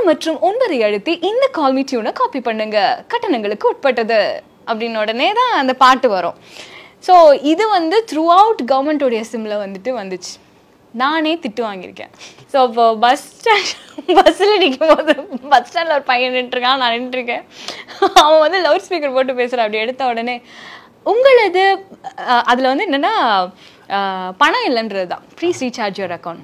மற்றும் ஒன்பதை அழுத்தி இந்த கால்மி டியூனை காப்பி பண்ணுங்க கட்டணங்களுக்கு உட்பட்டது அப்படின்னு உடனே தான் அந்த பாட்டு வரும் ஸோ இது வந்து த்ரூ அவுட் கவர்மெண்ட்டோடைய சிம்மில் வந்துட்டு வந்துச்சு நானே திட்டு வாங்கியிருக்கேன் ஸோ இப்போ பஸ் ஸ்டாண்ட் பஸ்ஸில் நிற்கும் போது பஸ் ஸ்டாண்டில் ஒரு பையன் நின்றுருக்கான் நான் நின்றுருக்கேன் அவன் வந்து லவுட் ஸ்பீக்கர் போட்டு பேசுகிறான் அப்படி எடுத்த உடனே உங்களது அதில் வந்து என்னென்னா பணம் இல்லைன்றது தான் ப்ளீஸ் ரீசார்ஜ் யுவர் அக்கௌண்ட்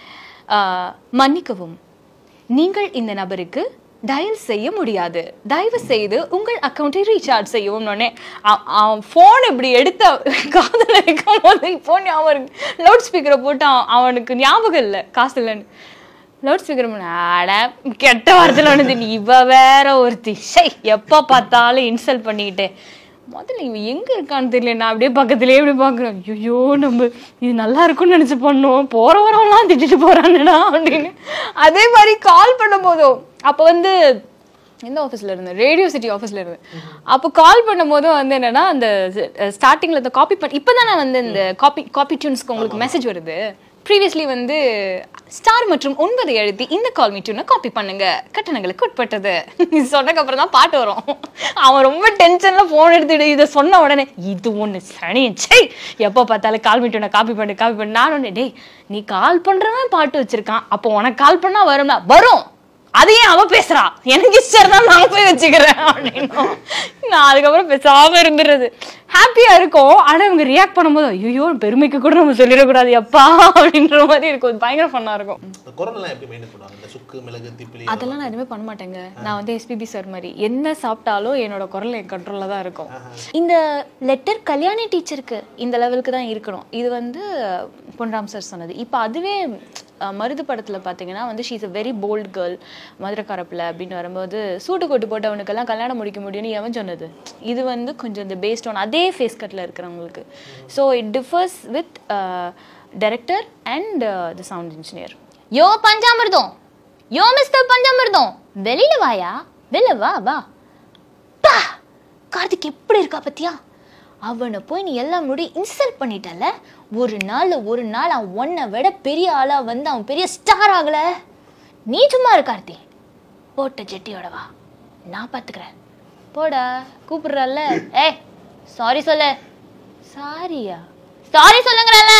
மன்னிக்கவும் நீங்கள் இந்த நபருக்கு டயல் செய்ய முடியாது தயவு செய்து உங்கள் அக்கௌண்ட்டை ரீசார்ஜ் செய்யவும் உடனே அவன் ஃபோன் இப்படி எடுத்த காதில் வைக்கும் போது இப்போ ஞாபகம் லவுட் ஸ்பீக்கரை போட்டு அவன் அவனுக்கு ஞாபகம் இல்லை காசு இல்லைன்னு லவுட் ஸ்பீக்கர் அட கெட்ட வார்த்தையில் வந்து நீ இவ வேற ஒருத்தி ஷை எப்போ பார்த்தாலும் இன்சல்ட் பண்ணிக்கிட்டே முதல்ல இவன் எங்க இருக்கான்னு தெரியல நான் அப்படியே பக்கத்துலயே இப்படி பாக்குறேன் ஐயோ நம்ம இது நல்லா இருக்கும்னு நினைச்சு பண்ணோம் போற வரவெல்லாம் திட்டிட்டு போறாங்கடா அப்படின்னு அதே மாதிரி கால் பண்ணும் போதும் அப்போ வந்து எந்த ஆஃபீஸில் இருந்தேன் ரேடியோ சிட்டி ஆஃபீஸில் இருந்தேன் அப்போ கால் பண்ணும்போதும் வந்து என்னன்னா அந்த ஸ்டார்டிங்கில் இந்த காப்பி பண்ணி இப்போ தானே வந்து இந்த காப்பி காப்பி டியூன்ஸ்க்கு உங்களுக்கு மெசேஜ் வருது ப்ரீவியஸ்லி வந்து ஸ்டார் மற்றும் ஒன்பதை எழுதி இந்த கால் மீ டியூனை காப்பி பண்ணுங்க கட்டணங்களுக்கு உட்பட்டது இது சொன்னதுக்கு அப்புறம் தான் பாட்டு வரும் அவன் ரொம்ப டென்ஷன்ல ஃபோன் எடுத்துட்டு இதை சொன்ன உடனே இது ஒன்று சனி சை எப்போ பார்த்தாலும் கால் மீ டியூனை காப்பி பண்ணு காப்பி பண்ணு நான் ஒன்று டேய் நீ கால் பண்றவன் பாட்டு வச்சிருக்கான் அப்போ உனக்கு கால் பண்ணா வரும்னா வரும் அதையே அவ பேசுறா எனக்கு இஷ்டம் தான் நான் போய் வச்சுக்கிறேன் அப்படின்னும் நான் அதுக்கப்புறம் பேசாம இருந்துடுறது ஹாப்பியா இருக்கும் ஆனா இவங்க ரியாக்ட் பண்ணும்போது ஐயோ பெருமைக்கு கூட நம்ம சொல்லிடக்கூடாது எப்பா அப்படின்ற மாதிரி இருக்கும் பயங்கர ஃபன்னா இருக்கும் இந்த குரல்லாம் எப்படி மெயின்டைன் பண்ணுவாங்க இந்த சுக்கு மிளகு திப்பிலி அதெல்லாம் நான் எதுவுமே பண்ண மாட்டேங்க நான் வந்து எஸ்பிபி சார் மாதிரி என்ன சாப்பிட்டாலும் என்னோட குரல் என் கண்ட்ரோலில் தான் இருக்கும் இந்த லெட்டர் கல்யாணி டீச்சருக்கு இந்த லெவலுக்கு தான் இருக்கணும் இது வந்து பொன்ராம் சார் சொன்னது இப்போ அதுவே அஹ், மருது படத்தில் பார்த்தீங்கன்னா வந்து she's a very bold girl மதுரக்காரப்பில் அப்படின்னு வரும்போது சூட்டு கொட்டு போட்டவனுக்கெல்லாம் கல்யாணம் முடிக்க முடியும்னு எவன் சொன்னது இது வந்து கொஞ்சம் இந்த பேஸ்ட் ஆன் அதே ஃபேஸ் கட்டில் இருக்கிறவங்களுக்கு so it differs with director and the sound engineer yo பஞ்சாமிர்தம் யோ மிஸ்டர் பஞ்சாமிர்தம் வெளியில வாயா வெளில வா வா பா கார்த்திக் எப்படி இருக்கா பத்தியா அவனை போய் நீ எல்லாம் முடி இன்சல்ட் பண்ணிட்டல ஒரு நாள் ஒரு நாள் அவன் உன்னை விட பெரிய ஆளா வந்து அவன் பெரிய ஸ்டார் ஆகல நீ சும்மா இரு கார்த்தி போட்ட ஜெட்டியோட வா நான் பாத்துக்கிறேன் போடா கூப்பிடுறல்ல ஏய் சாரி சொல்லு சாரியா சாரி சொல்லுங்கிறல்ல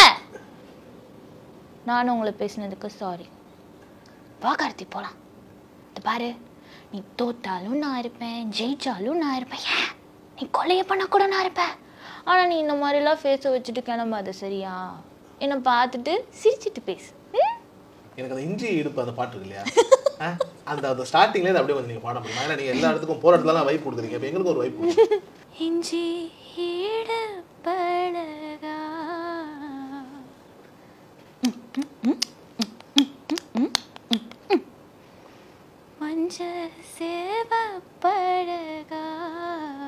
நானும் உங்களை பேசினதுக்கு சாரி வா கார்த்தி போலாம் இது பாரு நீ தோத்தாலும் நான் இருப்பேன் ஜெயிச்சாலும் நான் இருப்பேன் ஏன் நீ கொலையை பண்ண கூட நான் இருப்பேன் ஆனா நீ இந்த மாதிரிலாம் ஃபேஸை வச்சுட்டு கிளம்பாத சரியா என்னை பார்த்துட்டு சிரிச்சிட்டு பேசு ம்? எனக்கு அந்த இஞ்சி இடுப்பு அந்த பாட்டு இருக்கு இல்லையா ஆ, அந்த அந்த ஸ்டார்டிங்லேயே அப்படியே வந்து நீங்கள் பாட முடியுமா ஏன்னா நீங்கள் எல்லா இடத்துக்கும் போகிற இடத்துலலாம் வைப் கொடுக்குறீங்க இப்போ எங்களுக்கு ஒரு வைப் கொடுங்க இஞ்சி ஈடுபழகா மஞ்ச சேவ பழகா